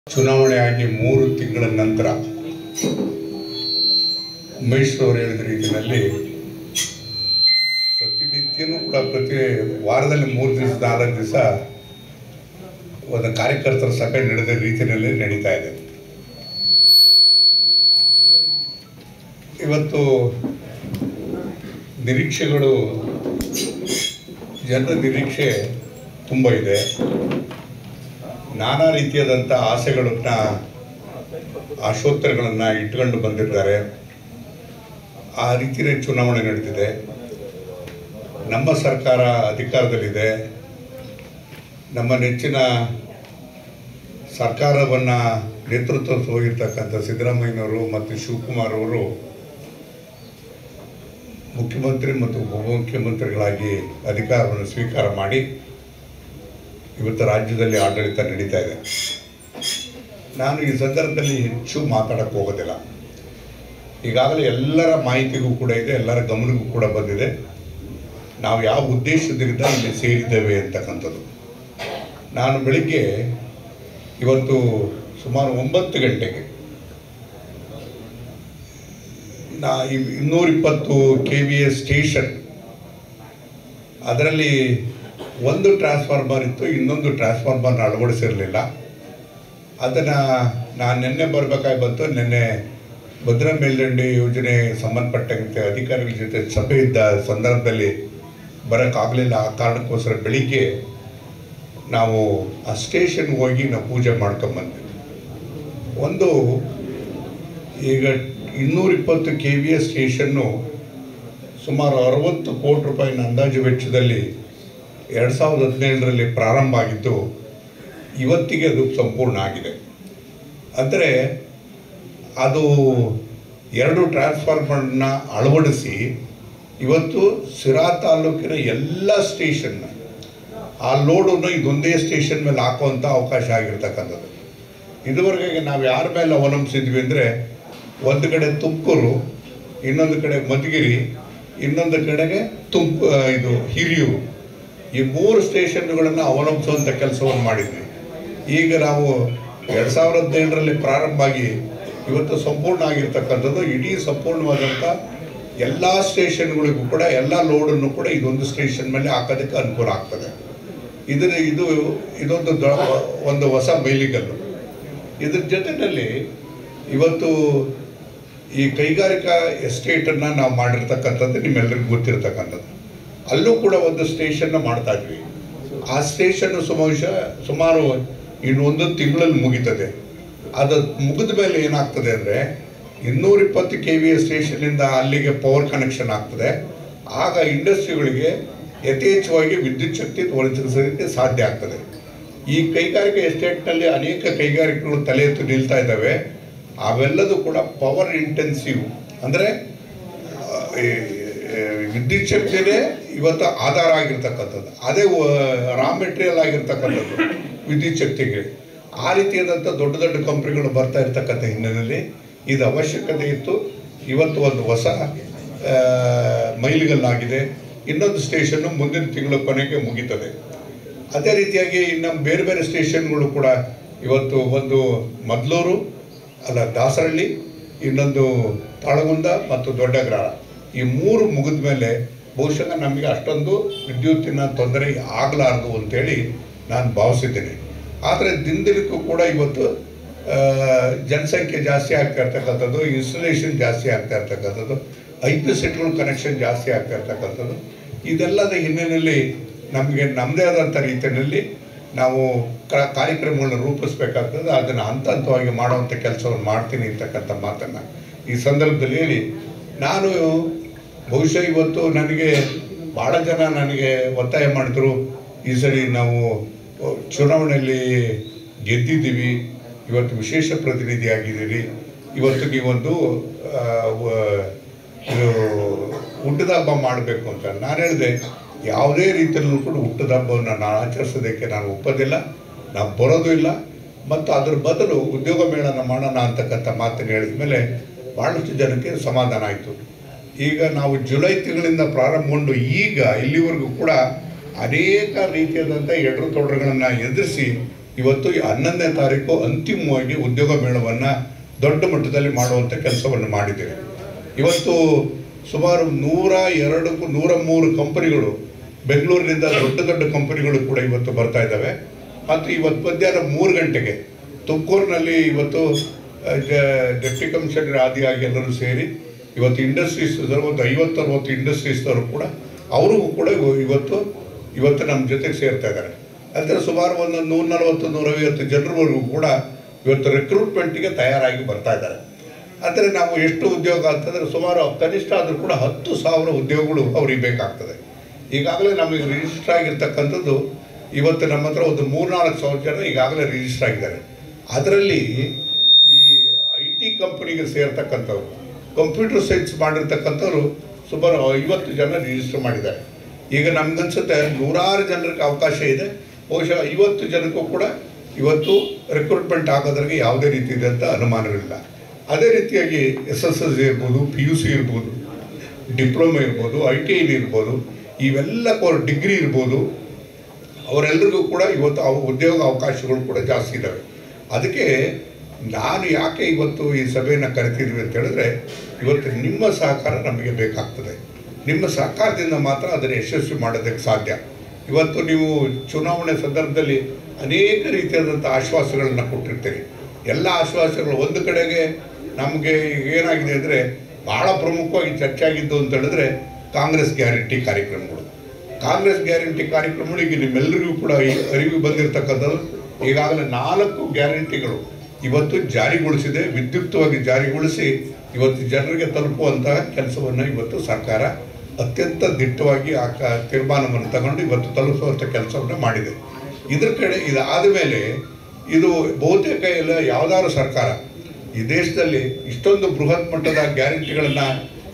ಚುನಾವಣೆ ಆಗಿ ಮೂರು ತಿಂಗಳ ನಂತರ ಉಮೇಶ್ ಅವರು ಹೇಳಿದ ರೀತಿಯಲ್ಲಿ ಪ್ರತಿನಿತ್ಯನೂ ಕೂಡ ಪ್ರತಿ ವಾರದಲ್ಲಿ ಮೂರು ದಿವಸ ನಾಲ್ಕು ದಿವಸ ಒಂದು ಕಾರ್ಯಕರ್ತರ ಸಭೆ ನಡೆದ ರೀತಿಯಲ್ಲಿ ನಡೀತಾ ಇದೆ ಇವತ್ತು ನಿರೀಕ್ಷೆಗಳು ಜನರ ನಿರೀಕ್ಷೆ ತುಂಬ ಇದೆ ನಾನಾ ರೀತಿಯಾದಂಥ ಆಸೆಗಳನ್ನ ಆಶೋತ್ತರಗಳನ್ನು ಇಟ್ಕೊಂಡು ಬಂದಿದ್ದಾರೆ ಆ ರೀತಿಯ ಚುನಾವಣೆ ನಡೆದಿದೆ ನಮ್ಮ ಸರ್ಕಾರ ಅಧಿಕಾರದಲ್ಲಿದೆ ನಮ್ಮ ನೆಚ್ಚಿನ ಸರ್ಕಾರವನ್ನು ನೇತೃತ್ವ ಹೋಗಿರ್ತಕ್ಕಂಥ ಸಿದ್ದರಾಮಯ್ಯನವರು ಮತ್ತು ಶಿವಕುಮಾರ್ ಅವರು ಮುಖ್ಯಮಂತ್ರಿ ಮತ್ತು ಉಪಮುಖ್ಯಮಂತ್ರಿಗಳಾಗಿ ಅಧಿಕಾರವನ್ನು ಸ್ವೀಕಾರ ಮಾಡಿ ಇವತ್ತು ರಾಜ್ಯದಲ್ಲಿ ಆಡಳಿತ ನಡೀತಾ ಇದೆ ನಾನು ಈ ಸಂದರ್ಭದಲ್ಲಿ ಹೆಚ್ಚು ಮಾತಾಡಕ್ಕೆ ಹೋಗೋದಿಲ್ಲ ಈಗಾಗಲೇ ಎಲ್ಲರ ಮಾಹಿತಿಗೂ ಕೂಡ ಇದೆ ಎಲ್ಲರ ಗಮನಕ್ಕೂ ಕೂಡ ಬಂದಿದೆ ನಾವು ಯಾವ ಉದ್ದೇಶದಿಂದ ಇಲ್ಲಿ ಸೇರಿದ್ದೇವೆ ಅಂತಕ್ಕಂಥದ್ದು ನಾನು ಬೆಳಿಗ್ಗೆ ಇವತ್ತು ಸುಮಾರು ಒಂಬತ್ತು ಗಂಟೆಗೆ ನಾ ಇನ್ನೂರಿಪ್ಪತ್ತು ಕೆ ವಿ ಎ ಸ್ಟೇಷನ್ ಅದರಲ್ಲಿ ಒಂದು ಟ್ರಾನ್ಸ್ಫಾರ್ಮರ್ ಇತ್ತು ಇನ್ನೊಂದು ಟ್ರಾನ್ಸ್ಫಾರ್ಮರ್ನ ಅಳವಡಿಸಿರಲಿಲ್ಲ ಅದನ್ನು ನಾನು ನಿನ್ನೆ ಬರಬೇಕಾಗಿ ಬಂತು ನಿನ್ನೆ ಭದ್ರಾ ಮೇಲ್ದಂಡೆ ಯೋಜನೆ ಸಂಬಂಧಪಟ್ಟಂತೆ ಅಧಿಕಾರಿಗಳ ಜೊತೆ ಸಭೆ ಇದ್ದ ಸಂದರ್ಭದಲ್ಲಿ ಬರೋಕ್ಕಾಗಲಿಲ್ಲ ಆ ಕಾರಣಕ್ಕೋಸ್ಕರ ಬೆಳಿಗ್ಗೆ ನಾವು ಆ ಸ್ಟೇಷನ್ಗೆ ಹೋಗಿ ನಾವು ಪೂಜೆ ಮಾಡ್ಕೊಂಬಂದ್ವಿ ಒಂದು ಈಗ ಇನ್ನೂರಿಪ್ಪತ್ತು ಕೆ ವಿ ಎಸ್ ಸ್ಟೇಷನ್ನು ಸುಮಾರು ಅರವತ್ತು ಕೋಟಿ ರೂಪಾಯಿನ ಅಂದಾಜು ವೆಚ್ಚದಲ್ಲಿ ಎರಡು ಸಾವಿರದ ಹದಿನೇಳರಲ್ಲಿ ಪ್ರಾರಂಭ ಆಗಿದ್ದು ಇವತ್ತಿಗೆ ಅದು ಸಂಪೂರ್ಣ ಆಗಿದೆ ಅಂದರೆ ಅದು ಎರಡು ಟ್ರಾನ್ಸ್ಫಾರ್ಮರ್ನ ಅಳವಡಿಸಿ ಇವತ್ತು ಸಿರಾ ತಾಲೂಕಿನ ಎಲ್ಲ ಸ್ಟೇಷನ್ನ ಆ ಲೋಡನ್ನು ಇದೊಂದೇ ಸ್ಟೇಷನ್ ಮೇಲೆ ಹಾಕುವಂಥ ಅವಕಾಶ ಆಗಿರ್ತಕ್ಕಂಥದ್ದು ಇದುವರೆಗೆ ನಾವು ಯಾರ ಮೇಲೆ ಅವಲಂಬಿಸಿದ್ವಿ ಅಂದರೆ ಒಂದು ಕಡೆ ತುಮಕೂರು ಇನ್ನೊಂದು ಕಡೆ ಮಧುಗಿರಿ ಇನ್ನೊಂದು ಕಡೆಗೆ ತುಮ್ ಇದು ಹಿರಿಯೂರು ಈ ಮೂರು ಸ್ಟೇಷನ್ಗಳನ್ನು ಅವಲಂಬಿಸುವಂಥ ಕೆಲಸವನ್ನು ಮಾಡಿದ್ವಿ ಈಗ ನಾವು ಎರಡು ಸಾವಿರದ ಹದಿನೇಳರಲ್ಲಿ ಪ್ರಾರಂಭ ಆಗಿ ಇವತ್ತು ಸಂಪೂರ್ಣ ಆಗಿರ್ತಕ್ಕಂಥದ್ದು ಇಡೀ ಸಂಪೂರ್ಣವಾದಂಥ ಎಲ್ಲ ಸ್ಟೇಷನ್ಗಳಿಗೂ ಕೂಡ ಎಲ್ಲ ಲೋಡನ್ನು ಕೂಡ ಇದೊಂದು ಸ್ಟೇಷನ್ ಮೇಲೆ ಹಾಕೋದಕ್ಕೆ ಅನುಕೂಲ ಆಗ್ತದೆ ಇದರ ಇದು ಇದೊಂದು ದೊ ಒಂದು ಹೊಸ ಮೈಲಿಗಲ್ಲು ಇದ್ರ ಜೊತೆಯಲ್ಲಿ ಇವತ್ತು ಈ ಕೈಗಾರಿಕಾ ಎಸ್ಟೇಟನ್ನು ನಾವು ಮಾಡಿರ್ತಕ್ಕಂಥದ್ದು ನಿಮ್ಮೆಲ್ಲರಿಗೂ ಗೊತ್ತಿರ್ತಕ್ಕಂಥದ್ದು ಅಲ್ಲೂ ಕೂಡ ಒಂದು ಸ್ಟೇಷನ್ನ ಮಾಡ್ತಾ ಇದ್ವಿ ಆ ಸ್ಟೇಷನ್ ಸುಮಾರು ಸುಮಾರು ಇನ್ನೊಂದು ತಿಂಗಳಲ್ಲಿ ಮುಗೀತದೆ ಅದು ಮುಗಿದ ಮೇಲೆ ಏನಾಗ್ತದೆ ಅಂದರೆ ಇನ್ನೂರಿಪ್ಪತ್ತು ಕೆ ವಿ ಸ್ಟೇಷನಿಂದ ಅಲ್ಲಿಗೆ ಪವರ್ ಕನೆಕ್ಷನ್ ಆಗ್ತದೆ ಆಗ ಇಂಡಸ್ಟ್ರಿಗಳಿಗೆ ಯಥೇಚ್ಛವಾಗಿ ವಿದ್ಯುತ್ ಶಕ್ತಿ ಒದಗಿಸೋದಕ್ಕೆ ಸಾಧ್ಯ ಆಗ್ತದೆ ಈ ಕೈಗಾರಿಕೆ ಎಸ್ಟೇಟ್ನಲ್ಲಿ ಅನೇಕ ಕೈಗಾರಿಕೆಗಳು ತಲೆ ಎತ್ತು ನಿಲ್ತಾ ಇದ್ದಾವೆ ಅವೆಲ್ಲದೂ ಕೂಡ ಪವರ್ ಇಂಟೆನ್ಸಿವ್ ಅಂದರೆ ವಿದ್ಯುತ್ ಶಕ್ತಿನೇ ಇವತ್ತು ಆಧಾರ ಆಗಿರ್ತಕ್ಕಂಥದ್ದು ಅದೇ ರಾ ಮೆಟೀರಿಯಲ್ ಆಗಿರ್ತಕ್ಕಂಥದ್ದು ವಿದ್ಯುತ್ ಶಕ್ತಿಗೆ ಆ ರೀತಿಯಾದಂಥ ದೊಡ್ಡ ದೊಡ್ಡ ಕಂಪ್ನಿಗಳು ಬರ್ತಾ ಇರ್ತಕ್ಕಂಥ ಹಿನ್ನೆಲೆಯಲ್ಲಿ ಇದು ಅವಶ್ಯಕತೆ ಇತ್ತು ಇವತ್ತು ಒಂದು ಹೊಸ ಆ, ಮೈಲಿಗಲ್ಲಾಗಿದೆ ಇನ್ನೊಂದು ಸ್ಟೇಷನ್ನು ಮುಂದಿನ ತಿಂಗಳ ಕೊನೆಗೆ ಮುಗೀತದೆ ಅದೇ ರೀತಿಯಾಗಿ ಇನ್ನು ಬೇರೆ ಬೇರೆ ಸ್ಟೇಷನ್ಗಳು ಕೂಡ ಇವತ್ತು ಒಂದು ಮದ್ಲೂರು ಅಲ್ಲ ದಾಸರಳ್ಳಿ ಇನ್ನೊಂದು ತಾಳಗುಂದ ಮತ್ತು ದೊಡ್ಡಗ್ರಹ ಈ ಮೂರು ಮುಗಿದ ಮೇಲೆ ಬಹುಶಃ ನಮಗೆ ಅಷ್ಟೊಂದು ವಿದ್ಯುತ್ತಿನ ತೊಂದರೆ ಆಗಲಾರದು ಅಂತೇಳಿ ನಾನು ಭಾವಿಸಿದ್ದೇನೆ ಆದರೆ ದಿನದಿನಕ್ಕೂ ಕೂಡ ಇವತ್ತು ಆ, ಜನಸಂಖ್ಯೆ ಜಾಸ್ತಿ ಆಗ್ತಾ ಇರ್ತಕ್ಕಂಥದ್ದು ಇನ್ಸ್ಟಲೇಷನ್ ಜಾಸ್ತಿ ಆಗ್ತಾ ಇರ್ತಕ್ಕಂಥದ್ದು ಐ ಪಿ ಸೆಟ್ಗಳು ಕನೆಕ್ಷನ್ ಜಾಸ್ತಿ ಆಗ್ತಾ ಇರ್ತಕ್ಕಂಥದ್ದು ಇದೆಲ್ಲದ ಹಿನ್ನೆಲೆಯಲ್ಲಿ ನಮಗೆ ನಮ್ಮದೇ ಆದಂಥ ರೀತಿಯಲ್ಲಿ ನಾವು ಕ ಕಾರ್ಯಕ್ರಮಗಳನ್ನ ರೂಪಿಸ್ಬೇಕಾಗ್ತದೆ ಅದನ್ನು ಹಂತ ಹಂತವಾಗಿ ಮಾಡುವಂಥ ಕೆಲಸವನ್ನು ಮಾಡ್ತೀನಿ ಅಂತಕ್ಕಂಥ ಮಾತನ್ನು ಈ ಸಂದರ್ಭದಲ್ಲಿ ಹೇಳಿ ನಾನು ಬಹುಶಃ ಇವತ್ತು ನನಗೆ ಭಾಳ ಜನ ನನಗೆ ಒತ್ತಾಯ ಮಾಡಿದ್ರು ಈ ಸರಿ ನಾವು ಚುನಾವಣೆಯಲ್ಲಿ ಗೆದ್ದಿದ್ದೀವಿ ಇವತ್ತು ವಿಶೇಷ ಪ್ರತಿನಿಧಿ ಆಗಿದ್ದೀರಿ ಇವತ್ತು ನೀವೊಂದು ಆ, ವ- ಇದು ಹುಟ್ಟದ ಹಬ್ಬ ಮಾಡಬೇಕು ಅಂತ ನಾನು ಹೇಳಿದೆ ಯಾವುದೇ ರೀತಿಯಲ್ಲೂ ಕೂಡ ಹುಟ್ಟದ ಹಬ್ಬವನ್ನು ನಾನು ಆಚರಿಸೋದಕ್ಕೆ ನಾನು ಒಪ್ಪೋದಿಲ್ಲ ನಾವು ಬರೋದು ಇಲ್ಲ ಮತ್ತು ಅದ್ರ ಬದಲು ಉದ್ಯೋಗ ಮೇಳನ ಮಾಡೋಣ ಅಂತಕ್ಕಂಥ ಮಾತನ್ನು ಹೇಳಿದ ಮೇಲೆ ಭಾಳಷ್ಟು ಜನಕ್ಕೆ ಸಮಾಧಾನ ಆಯಿತು ಈಗ ನಾವು ಜುಲೈ ತಿಂಗಳಿಂದ ಪ್ರಾರಂಭಗೊಂಡು ಈಗ ಇಲ್ಲಿವರೆಗೂ ಕೂಡ ಅನೇಕ ರೀತಿಯಾದಂಥ ಎಡರು ತೊಡರುಗಳನ್ನು ಎದುರಿಸಿ ಇವತ್ತು ಈ ಹನ್ನೊಂದನೇ ತಾರೀಕು ಅಂತಿಮವಾಗಿ ಉದ್ಯೋಗ ಮೇಳವನ್ನು ದೊಡ್ಡ ಮಟ್ಟದಲ್ಲಿ ಮಾಡುವಂಥ ಕೆಲಸವನ್ನು ಮಾಡಿದ್ದೇವೆ ಇವತ್ತು ಸುಮಾರು ನೂರ ಎರಡು ನೂರ ಮೂರು ಕಂಪನಿಗಳು ಬೆಂಗಳೂರಿನಿಂದ ದೊಡ್ಡ ದೊಡ್ಡ ಕಂಪನಿಗಳು ಕೂಡ ಇವತ್ತು ಬರ್ತಾ ಇದ್ದಾವೆ ಮತ್ತು ಇವತ್ತು ಮಧ್ಯಾಹ್ನ ಮೂರು ಗಂಟೆಗೆ ತುಮಕೂರಿನಲ್ಲಿ ಇವತ್ತು ಆ, ಜ- ಡೆಪ್ಟಿ ಕಮಿಷನರ್ ಆದಿಯಾಗಿ ಎಲ್ಲರೂ ಸೇರಿ ಇವತ್ತು ಇಂಡಸ್ಟ್ರೀಸ್ ಒಂದು ಐವತ್ತು ಅರವತ್ತು ಇಂಡಸ್ಟ್ರೀಸ್ದವರು ಕೂಡ ಅವ್ರಿಗೂ ಕೂಡ ಇವ- ಇವತ್ತು ಇವತ್ತು ನಮ್ಮ ಜೊತೆಗೆ ಸೇರ್ತಾ ಇದ್ದಾರೆ ಅದರ ಸುಮಾರು ಒಂದು ನೂರ ನಲವತ್ತು ನೂರೈವತ್ತು ಜನರವರೆಗೂ ಕೂಡ ಇವತ್ತು ರಿಕ್ರೂಟ್ಮೆಂಟ್ಗೆ ತಯಾರಾಗಿ ಬರ್ತಾ ಇದ್ದಾರೆ ಅಂದರೆ ನಾವು ಎಷ್ಟು ಉದ್ಯೋಗ ಅಂತಂದರೆ ಸುಮಾರು ಕನಿಷ್ಠ ಆದರೂ ಕೂಡ ಹತ್ತು ಸಾವಿರ ಉದ್ಯೋಗಗಳು ಅವ್ರಿಗೆ ಬೇಕಾಗ್ತದೆ ಈಗಾಗಲೇ ನಮಗೆ ರಿಜಿಸ್ಟರ್ ಆಗಿರ್ತಕ್ಕಂಥದ್ದು ಇವತ್ತು ನಮ್ಮ ಹತ್ರ ಒಂದು ಮೂರ್ನಾಲ್ಕು ಸಾವಿರ ಜನ ಈಗಾಗಲೇ ರಿಜಿಸ್ಟರ್ ಆಗಿದ್ದಾರೆ ಅದರಲ್ಲಿ ಈ ಐ ಟಿ ಕಂಪನಿಗೆ ಸೇರ್ತಕ್ಕಂಥವ್ರು ಕಂಪ್ಯೂಟರ್ ಸೈನ್ಸ್ ಮಾಡಿರ್ತಕ್ಕಂಥವ್ರು ಸುಮಾರು ಐವತ್ತು ಜನ ರಿಜಿಸ್ಟರ್ ಮಾಡಿದ್ದಾರೆ ಈಗ ನಮ್ಗನ್ಸುತ್ತೆ ನೂರಾರು ಜನರಿಗೆ ಅವಕಾಶ ಇದೆ ಬಹುಶಃ ಐವತ್ತು ಜನಕ್ಕೂ ಕೂಡ ಇವತ್ತು ರಿಕ್ರೂಟ್ಮೆಂಟ್ ಆಗೋದ್ರಿಗೆ ಯಾವುದೇ ರೀತಿ ಇದಂಥ ಅನುಮಾನಗಳಿಲ್ಲ ಅದೇ ರೀತಿಯಾಗಿ ಎಸ್ ಎಸ್ ಎಲ್ ಸಿ ಇರ್ಬೋದು ಪಿ ಯು ಸಿ ಇರ್ಬೋದು ಡಿಪ್ಲೊಮಾ ಇರ್ಬೋದು ಐ ಟಿ ಐ ಇರ್ಬೋದು ಇವೆಲ್ಲ ಡಿಗ್ರಿ ಇರ್ಬೋದು ಅವರೆಲ್ಲರಿಗೂ ಕೂಡ ಇವತ್ತು ಅವ ಉದ್ಯೋಗ ಅವಕಾಶಗಳು ಕೂಡ ಜಾಸ್ತಿ ಇದ್ದಾವೆ ಅದಕ್ಕೆ ನಾನು ಯಾಕೆ ಇವತ್ತು ಈ ಸಭೆಯನ್ನು ಕರಿತಿದ್ವಿ ಅಂತ ಹೇಳಿದ್ರೆ ಇವತ್ತು ನಿಮ್ಮ ಸಹಕಾರ ನಮಗೆ ಬೇಕಾಗ್ತದೆ ನಿಮ್ಮ ಸಹಕಾರದಿಂದ ಮಾತ್ರ ಅದನ್ನು ಯಶಸ್ವಿ ಮಾಡೋದಕ್ಕೆ ಸಾಧ್ಯ ಇವತ್ತು ನೀವು ಚುನಾವಣೆ ಸಂದರ್ಭದಲ್ಲಿ ಅನೇಕ ರೀತಿಯಾದಂಥ ಆಶ್ವಾಸಗಳನ್ನ ಕೊಟ್ಟಿರ್ತೀರಿ ಎಲ್ಲ ಆಶ್ವಾಸಗಳು ಒಂದು ಕಡೆಗೆ ನಮಗೆ ಏನಾಗಿದೆ ಅಂದರೆ ಭಾಳ ಪ್ರಮುಖವಾಗಿ ಚರ್ಚೆ ಆಗಿದ್ದು ಅಂತ ಹೇಳಿದ್ರೆ ಕಾಂಗ್ರೆಸ್ ಗ್ಯಾರಂಟಿ ಕಾರ್ಯಕ್ರಮಗಳು ಕಾಂಗ್ರೆಸ್ ಗ್ಯಾರಂಟಿ ಕಾರ್ಯಕ್ರಮಗಳಿಗೆ ನಿಮ್ಮೆಲ್ಲರಿಗೂ ಕೂಡ ಈ ಅರಿವು ಬಂದಿರತಕ್ಕಂಥದ್ದು ಈಗಾಗಲೇ ನಾಲ್ಕು ಗ್ಯಾರಂಟಿಗಳು ಇವತ್ತು ಜಾರಿಗೊಳಿಸಿದೆ ವಿದ್ಯುಕ್ತವಾಗಿ ಜಾರಿಗೊಳಿಸಿ ಇವತ್ತು ಜನರಿಗೆ ತಲುಪುವಂತಹ ಕೆಲಸವನ್ನು ಇವತ್ತು ಸರ್ಕಾರ ಅತ್ಯಂತ ದಿಟ್ಟವಾಗಿ ಆ ಕ ತೀರ್ಮಾನವನ್ನು ತಗೊಂಡು ಇವತ್ತು ತಲುಪಿಸುವಂಥ ಕೆಲಸವನ್ನು ಮಾಡಿದೆ ಇದ್ರ ಕಡೆ ಇದಾದ ಮೇಲೆ ಇದು ಬಹುತೇಕ ಎಲ್ಲ ಯಾವುದಾದ್ರು ಸರ್ಕಾರ ಈ ದೇಶದಲ್ಲಿ ಇಷ್ಟೊಂದು ಬೃಹತ್ ಮಟ್ಟದ ಗ್ಯಾರಂಟಿಗಳನ್ನು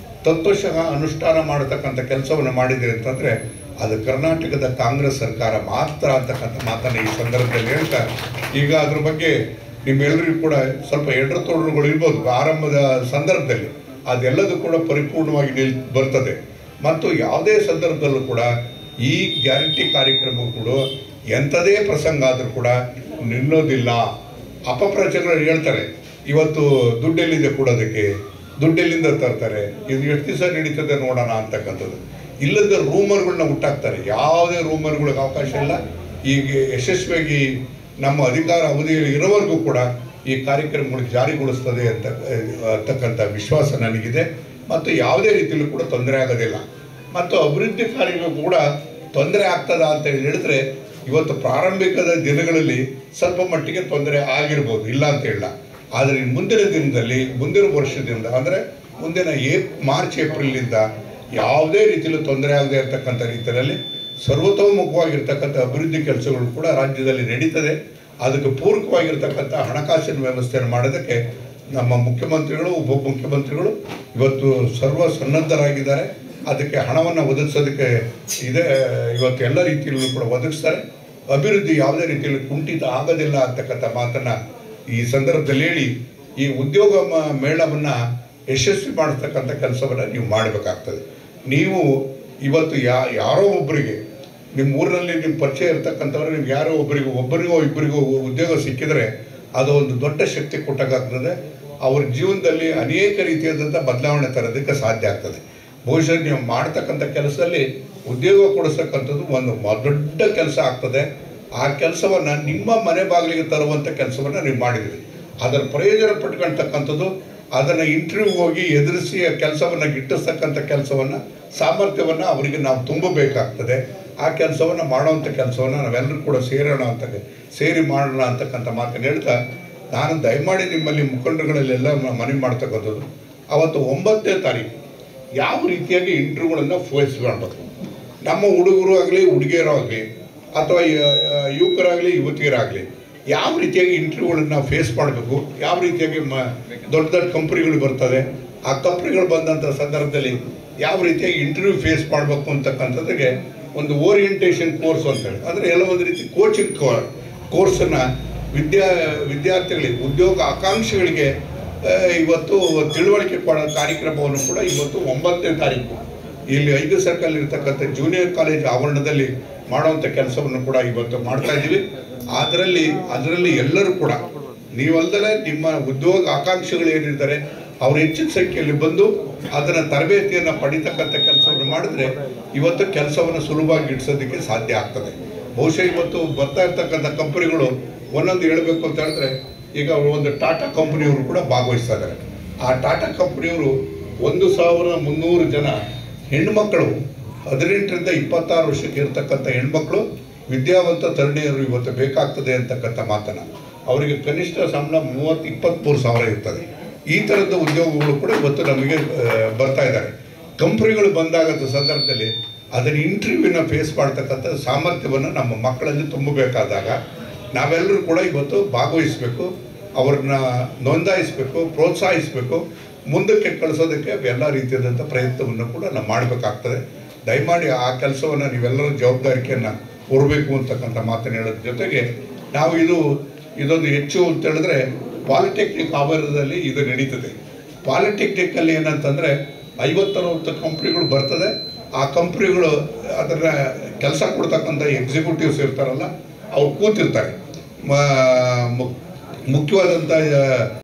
ತತ್ವಶಃ ಅನುಷ್ಠಾನ ಮಾಡತಕ್ಕಂಥ ಕೆಲಸವನ್ನು ಮಾಡಿದೆ ಅಂತಂದರೆ ಅದು ಕರ್ನಾಟಕದ ಕಾಂಗ್ರೆಸ್ ಸರ್ಕಾರ ಮಾತ್ರ ಅಂತಕ್ಕಂಥ ಮಾತನ್ನು ಈ ಸಂದರ್ಭದಲ್ಲಿ ಹೇಳ್ತಾ ಈಗ ಅದ್ರ ಬಗ್ಗೆ ನಿಮ್ಮೆಲ್ಲರಿಗೂ ಕೂಡ ಸ್ವಲ್ಪ ಎಡರು ತೊಡರುಗಳು ಇರ್ಬೋದು ಆರಂಭದ ಸಂದರ್ಭದಲ್ಲಿ ಅದೆಲ್ಲದೂ ಕೂಡ ಪರಿಪೂರ್ಣವಾಗಿ ನಿಲ್ ಬರ್ತದೆ ಮತ್ತು ಯಾವುದೇ ಸಂದರ್ಭದಲ್ಲೂ ಕೂಡ ಈ ಗ್ಯಾರಂಟಿ ಕಾರ್ಯಕ್ರಮ ಕೂಡ ಎಂಥದೇ ಪ್ರಸಂಗ ಆದರೂ ಕೂಡ ನಿಲ್ಲೋದಿಲ್ಲ ಅಪಪ್ರಚಾರಗಳು ಹೇಳ್ತಾರೆ ಇವತ್ತು ದುಡ್ಡೆಲ್ಲಿದೆ ಕೊಡೋದಕ್ಕೆ ದುಡ್ಡೆಲ್ಲಿಂದ ತರ್ತಾರೆ ಇದು ಎಷ್ಟು ದಿವಸ ನಡೀತದೆ ನೋಡೋಣ ಅಂತಕ್ಕಂಥದ್ದು ಇಲ್ಲದ ರೂಮರ್ಗಳನ್ನ ಹುಟ್ಟಾಕ್ತಾರೆ ಯಾವುದೇ ರೂಮರ್ಗಳಿಗೆ ಅವಕಾಶ ಇಲ್ಲ ಈಗ ಯಶಸ್ವಿಯಾಗಿ ನಮ್ಮ ಅಧಿಕಾರ ಅವಧಿಯಲ್ಲಿ ಇರೋವರೆಗೂ ಕೂಡ ಈ ಕಾರ್ಯಕ್ರಮಗಳು ಜಾರಿಗೊಳಿಸ್ತದೆ ಅಂತ ಅಂತಕ್ಕಂಥ ವಿಶ್ವಾಸ ನನಗಿದೆ ಮತ್ತು ಯಾವುದೇ ರೀತಿಯಲ್ಲೂ ಕೂಡ ತೊಂದರೆ ಆಗೋದಿಲ್ಲ ಮತ್ತು ಅಭಿವೃದ್ಧಿ ಕಾರ್ಯಗಳು ಕೂಡ ತೊಂದರೆ ಆಗ್ತದ ಅಂತ ಹೇಳಿ ಹೇಳಿದ್ರೆ ಇವತ್ತು ಪ್ರಾರಂಭಿಕದ ದಿನಗಳಲ್ಲಿ ಸ್ವಲ್ಪ ಮಟ್ಟಿಗೆ ತೊಂದರೆ ಆಗಿರ್ಬೋದು ಇಲ್ಲ ಅಂತ ಹೇಳಲ್ಲ ಆದರೆ ಇನ್ನು ಮುಂದಿನ ದಿನದಲ್ಲಿ ಮುಂದಿನ ವರ್ಷದಿಂದ ಅಂದರೆ ಮುಂದಿನ ಏಪ್ ಮಾರ್ಚ್ ಏಪ್ರಿಲ್ನಿಂದ ಯಾವುದೇ ರೀತಿಯಲ್ಲೂ ತೊಂದರೆ ಆಗದೆ ಇರತಕ್ಕಂಥ ರೀತಿಯಲ್ಲಿ ಸರ್ವತೋಮುಖವಾಗಿರ್ತಕ್ಕಂಥ ಅಭಿವೃದ್ಧಿ ಕೆಲಸಗಳು ಕೂಡ ರಾಜ್ಯದಲ್ಲಿ ನಡೀತದೆ ಅದಕ್ಕೆ ಪೂರಕವಾಗಿರ್ತಕ್ಕಂಥ ಹಣಕಾಸಿನ ವ್ಯವಸ್ಥೆಯನ್ನು ಮಾಡೋದಕ್ಕೆ ನಮ್ಮ ಮುಖ್ಯಮಂತ್ರಿಗಳು ಉಪಮುಖ್ಯಮಂತ್ರಿಗಳು ಇವತ್ತು ಸರ್ವ ಸನ್ನದ್ಧರಾಗಿದ್ದಾರೆ ಅದಕ್ಕೆ ಹಣವನ್ನು ಒದಗಿಸೋದಕ್ಕೆ ಇದೆ ಇವತ್ತು ಎಲ್ಲ ರೀತಿಯಲ್ಲೂ ಕೂಡ ಒದಗಿಸ್ತಾರೆ ಅಭಿವೃದ್ಧಿ ಯಾವುದೇ ರೀತಿಯಲ್ಲಿ ಕುಂಠಿತ ಆಗೋದಿಲ್ಲ ಅಂತಕ್ಕಂಥ ಮಾತನ್ನು ಈ ಸಂದರ್ಭದಲ್ಲಿ ಹೇಳಿ ಈ ಉದ್ಯೋಗ ಮ- ಮೇಳವನ್ನು ಯಶಸ್ವಿ ಮಾಡತಕ್ಕಂಥ ಕೆಲಸವನ್ನು ನೀವು ಮಾಡಬೇಕಾಗ್ತದೆ ನೀವು ಇವತ್ತು ಯಾ ಯಾರೋ ಒಬ್ಬರಿಗೆ ನಿಮ್ಮ ಊರಿನಲ್ಲಿ ನಿಮ್ಮ ಪರಿಚಯ ಇರ್ತಕ್ಕಂಥವ್ರು ನಿಮ್ಗೆ ಯಾರೋ ಒಬ್ಬರಿಗೂ ಒಬ್ಬರಿಗೋ ಇಬ್ಬರಿಗೋ ಉದ್ಯೋಗ ಸಿಕ್ಕಿದರೆ ಅದು ಒಂದು ದೊಡ್ಡ ಶಕ್ತಿ ಕೊಟ್ಟಾಗ್ತದೆ ಅವ್ರ ಜೀವನದಲ್ಲಿ ಅನೇಕ ರೀತಿಯಾದಂಥ ಬದಲಾವಣೆ ತರೋದಕ್ಕೆ ಸಾಧ್ಯ ಆಗ್ತದೆ ಬಹುಶಃ ನೀವು ಮಾಡ್ತಕ್ಕಂಥ ಕೆಲಸದಲ್ಲಿ ಉದ್ಯೋಗ ಕೊಡಿಸ್ತಕ್ಕಂಥದ್ದು ಒಂದು ಮ- ದೊಡ್ಡ ಕೆಲಸ ಆಗ್ತದೆ ಆ ಕೆಲಸವನ್ನು ನಿಮ್ಮ ಮನೆ ಬಾಗಿಲಿಗೆ ತರುವಂಥ ಕೆಲಸವನ್ನು ನೀವು ಮಾಡಿದ್ರಿ ಅದರ ಪ್ರಯೋಜನ ಪಟ್ಕೊಳ್ತಕ್ಕಂಥದ್ದು ಅದನ್ನು ಇಂಟರ್ವ್ಯೂ ಹೋಗಿ ಎದುರಿಸಿ ಆ ಕೆಲಸವನ್ನು ಗಿಟ್ಟಿಸ್ತಕ್ಕಂಥ ಕೆಲಸವನ್ನು ಸಾಮರ್ಥ್ಯವನ್ನು ಅವರಿಗೆ ನಾವು ತುಂಬಬೇಕಾಗ್ತದೆ ಆ ಕೆಲಸವನ್ನು ಮಾಡುವಂಥ ಕೆಲಸವನ್ನು ನಾವೆಲ್ಲರೂ ಕೂಡ ಸೇರೋಣ ಅಂತ ಸೇರಿ ಮಾಡೋಣ ಅಂತಕ್ಕಂಥ ಮಾತನ್ನು ಹೇಳ್ತಾ ನಾನು ದಯಮಾಡಿ ನಿಮ್ಮಲ್ಲಿ ಮುಖಂಡರುಗಳಲ್ಲೆಲ್ಲ ಮ- ಮನವಿ ಮಾಡ್ತಕ್ಕಂಥದ್ದು ಅವತ್ತು ಒಂಬತ್ತನೇ ತಾರೀಕು ಯಾವ ರೀತಿಯಾಗಿ ಇಂಟರ್ವ್ಯೂಗಳನ್ನು ಫೇಸ್ ಮಾಡಬೇಕು ನಮ್ಮ ಹುಡುಗರು ಆಗಲಿ ಹುಡುಗಿಯರು ಆಗಲಿ ಅಥವಾ ಯ- ಯುವಕರಾಗಲಿ ಯುವತಿಯರಾಗಲಿ ಯಾವ ರೀತಿಯಾಗಿ ಇಂಟರ್ವ್ಯೂಗಳನ್ನ ಫೇಸ್ ಮಾಡಬೇಕು ಯಾವ ರೀತಿಯಾಗಿ ಮ ದೊಡ್ಡ ದೊಡ್ಡ ಕಂಪ್ನಿಗಳು ಬರ್ತದೆ ಆ ಕಂಪ್ನಿಗಳು ಬಂದಂಥ ಸಂದರ್ಭದಲ್ಲಿ ಯಾವ ರೀತಿಯಾಗಿ ಇಂಟರ್ವ್ಯೂ ಫೇಸ್ ಮಾಡಬೇಕು ಅಂತಕ್ಕಂಥದ್ದಿಗೆ ಒಂದು ಓರಿಯೆಂಟೇಷನ್ ಕೋರ್ಸ್ ಅಂತೇಳಿ ಅಂದರೆ ಎಲ್ಲ ಒಂದು ರೀತಿ ಕೋಚಿಂಗ್ ಕೋರ್ಸನ್ನು ವಿದ್ಯಾ ವಿದ್ಯಾರ್ಥಿಗಳಿಗೆ ಉದ್ಯೋಗ ಆಕಾಂಕ್ಷಿಗಳಿಗೆ ಆ, ಇವತ್ತು ತಿಳುವಳಿಕೆ ಕೊಡೋ ಕಾರ್ಯಕ್ರಮವನ್ನು ಕೂಡ ಇವತ್ತು ಒಂಬತ್ತನೇ ತಾರೀಕು ಇಲ್ಲಿ ಐದು ಸರ್ಕಲ್ ಇರ್ತಕ್ಕಂಥ ಜೂನಿಯರ್ ಕಾಲೇಜ್ ಆವರಣದಲ್ಲಿ ಮಾಡುವಂಥ ಕೆಲಸವನ್ನು ಕೂಡ ಇವತ್ತು ಮಾಡ್ತಾ ಇದ್ದೀವಿ ಅದರಲ್ಲಿ ಅದರಲ್ಲಿ ಎಲ್ಲರೂ ಕೂಡ ನೀವಲ್ದಲೇ ನಿಮ್ಮ ಉದ್ಯೋಗ ಆಕಾಂಕ್ಷಿಗಳು ಏನಿದ್ದಾರೆ ಅವ್ರು ಹೆಚ್ಚಿನ ಸಂಖ್ಯೆಯಲ್ಲಿ ಬಂದು ಅದನ್ನ ತರಬೇತಿಯನ್ನು ಪಡಿತಕ್ಕಂಥ ಕೆಲಸವನ್ನು ಮಾಡಿದ್ರೆ ಇವತ್ತು ಕೆಲಸವನ್ನು ಸುಲಭವಾಗಿ ಇಡ್ಸೋದಕ್ಕೆ ಸಾಧ್ಯ ಆಗ್ತದೆ ಬಹುಶಃ ಇವತ್ತು ಬರ್ತಾ ಇರ್ತಕ್ಕಂಥ ಕಂಪನಿಗಳು ಒಂದೊಂದು ಹೇಳಬೇಕು ಅಂತ ಹೇಳಿದ್ರೆ ಈಗ ಒಂದು ಟಾಟಾ ಕಂಪನಿಯವರು ಕೂಡ ಭಾಗವಹಿಸ್ತಾ ಇದ್ದಾರೆ ಆ ಟಾಟಾ ಕಂಪನಿಯವರು ಒಂದು ಸಾವಿರ ಮುನ್ನೂರು ಜನ ಹೆಣ್ಮಕ್ಕಳು ಹದಿನೆಂಟರಿಂದ ಇಪ್ಪತ್ತಾರು ವರ್ಷಕ್ಕೆ ಇರತಕ್ಕಂಥ ಹೆಣ್ಮಕ್ಳು ವಿದ್ಯಾವಂತ ತರುಣಿಯರು ಇವತ್ತು ಬೇಕಾಗ್ತದೆ ಅಂತಕ್ಕಂಥ ಮಾತನ್ನು ಅವರಿಗೆ ಕನಿಷ್ಠ ಸಂಬಳ ಮೂವತ್ತು ಇಪ್ಪತ್ತ್ಮೂರು ಸಾವಿರ ಇರ್ತದೆ ಈ ಥರದ ಉದ್ಯೋಗಗಳು ಕೂಡ ಇವತ್ತು ನಮಗೆ ಆ, ಬರ್ತಾ ಇದ್ದಾರೆ ಕಂಪ್ನಿಗಳು ಬಂದಾಗದ ಸಂದರ್ಭದಲ್ಲಿ ಅದನ್ನು ಇಂಟರ್ವ್ಯೂನ ಫೇಸ್ ಮಾಡ್ತಕ್ಕಂಥ ಸಾಮರ್ಥ್ಯವನ್ನು ನಮ್ಮ ಮಕ್ಕಳಲ್ಲಿ ತುಂಬಬೇಕಾದಾಗ ನಾವೆಲ್ಲರೂ ಕೂಡ ಇವತ್ತು ಭಾಗವಹಿಸಬೇಕು ಅವ್ರನ್ನ ನೋಂದಾಯಿಸಬೇಕು ಪ್ರೋತ್ಸಾಹಿಸಬೇಕು ಮುಂದಕ್ಕೆ ಕಳಿಸೋದಕ್ಕೆ ಎಲ್ಲ ರೀತಿಯಾದಂಥ ಪ್ರಯತ್ನವನ್ನು ಕೂಡ ನಾವು ಮಾಡಬೇಕಾಗ್ತದೆ ದಯಮಾಡಿ ಆ ಕೆಲಸವನ್ನು ನೀವೆಲ್ಲರೂ ಜವಾಬ್ದಾರಿಕೆಯನ್ನು ಹೊರಬೇಕು ಅಂತಕ್ಕಂಥ ಮಾತನ್ನು ಹೇಳೋದ್ರ ಜೊತೆಗೆ ನಾವು ಇದು ಇದೊಂದು ಹೆಚ್ಚು ಅಂತ ಹೇಳಿದ್ರೆ ಪಾಲಿಟೆಕ್ನಿಕ್ ಆವರಣದಲ್ಲಿ ಇದು ನಡೀತದೆ ಪಾಲಿಟೆಕ್ನಿಕಲ್ಲಿ ಏನಂತಂದರೆ ಐವತ್ತರವತ್ತು ಕಂಪ್ನಿಗಳು ಬರ್ತದೆ ಆ ಕಂಪ್ನಿಗಳು ಅದನ್ನ ಕೆಲಸ ಕೊಡ್ತಕ್ಕಂಥ ಎಕ್ಸಿಕ್ಯೂಟಿವ್ಸ್ ಇರ್ತಾರಲ್ಲ ಅವ್ರು ಕೂತಿರ್ತಾರೆ ಮ- ಮು- ಮುಖ್ಯವಾದಂಥ